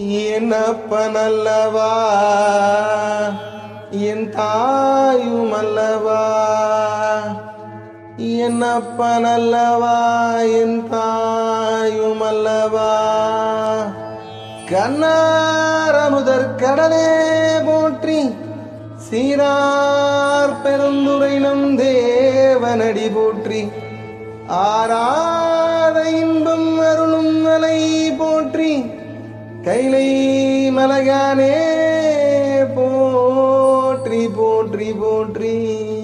என்னப்பனல்லவா என் தாயுமல்லவா என்னப்பனல்லவா என் தாயுமல்லவா கண்ணாரமுதற் கடலே போற்றி சீரார் பெருந்துரை நம் தேவனடி போற்றி ஆராத இன்பம் அருளும் மலை போற்றி கைலை மலையானே போற்றி போற்றி போற்றி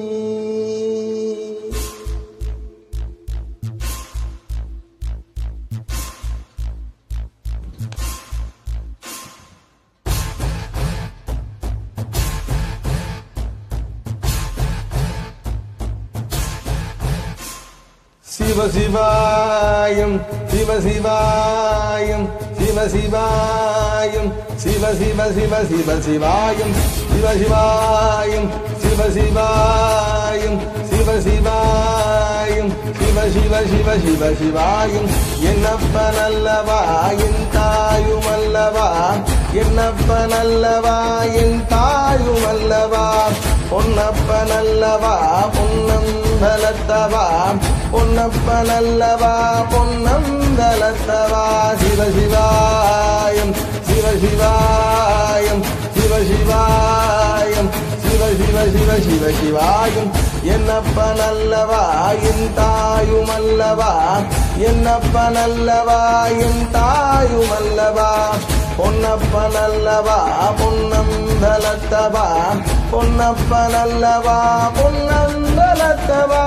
சிவசிவாயம் சிவசிவாயம் சிவசிவாயம் சிவ சிவ சிவ சிவ சிவாயம் சிவசிவாயம் சிவசிவாயம் சிவசிவாயம் சிவ சிவ சிவ சிவ சிவாயம் என்னப்ப நல்லவா என் தாயும் அல்லவா என்னப்ப நல்லவா என் தாயும் அல்லவா பொன்னப்ப நல்லவா பொன்னம் பலத்தவா பொன்னப்ப நல்லவா பொன்னம் பலத்தவா சிவ சிவாயம் சிவ சிவாயம் சிவ சிவாயம் சிவ சிவ சிவ சிவ சிவாயம் என்னப்ப நல்லவா என் தாயும் அல்லவா என்னப்ப நல்லவா என் தாயும் அல்லவா பொன்னப்ப நல்லவா பொன்னம் பலத்தவா பொன்னப்ப நல்லவா பொன்னம் பலத்தவா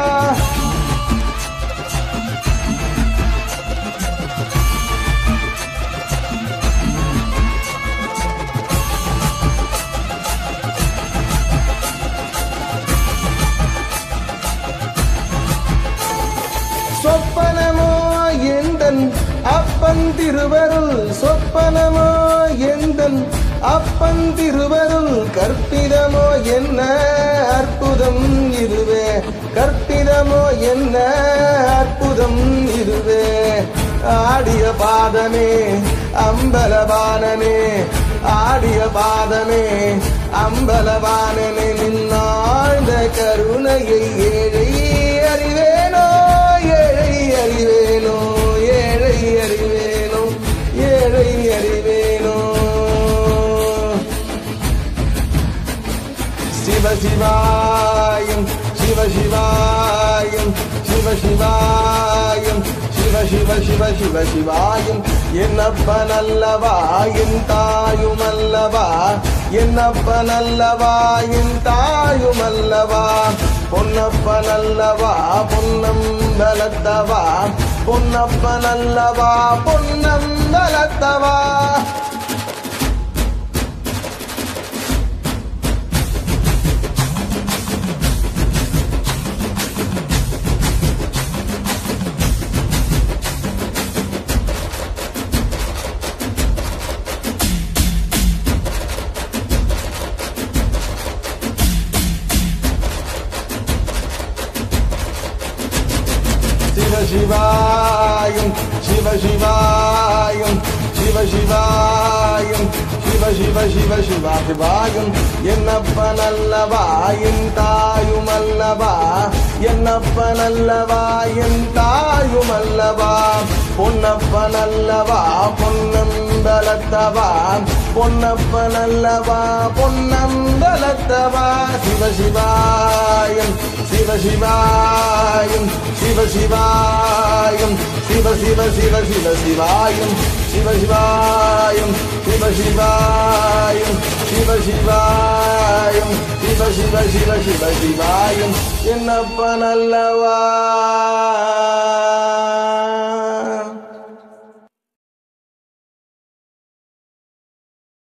சொப்பனமோ எந்தன் அப்பன் திருவருள் சொப்பனமோ எந்தன் அப்பன் திருவருள் கற்பிதமோ என்ன அற்புதம் இதுவே கற்பிதமோ என்ன அற்புதம் இதுவே ஆடிய பாதமே அம்பலவானனே ஆடிய பாதமே அம்பலவானனே நின்னாழ்ந்த கருணையை ஏழை அறிவேனோ ஏழை அறிவேனோ ஏழை அறிவேனோ ஏழை அறிவேனோ சிவ சிவாயம் சிவ சிவாயம் சிவ சிவாயம் சிவ சிவ சிவ சிவ சிவாயம் என்னப்ப நல்லவா என் தாயும் அல்லவா என்னப்ப நல்லவா என் தாயும் அல்லவா பொன்னப்ப நல்லவா பொன்னம் பலத்தவா பொன்னப்ப நல்லவா பொன்னம் பலத்தவா சிவ சிவாயம் சிவ சிவாயம் சிவ சிவாயம் சிவ சிவ சிவ சிவா சிவாயம் என்னப்ப நல்லவா என் தாயும் அல்லவா என்னப்ப நல்லவா என் தாயும் அல்லவா பொன்னப்ப நல்லவா பொன்னம் பலத்தவா பொன்னப்ப நல்லவா பொன்னம் பலத்தவா சிவ சிவாயம் சிவ சிவாயம் சிவ சிவாயம் சிவ சிவ சிவ சிவ சிவாயம் சிவ சிவாயம் சிவ சிவாயம் சிவ சிவாயம் சிவ சிவ சிவ சிவ சிவாயம் என்னப்ப நல்லவா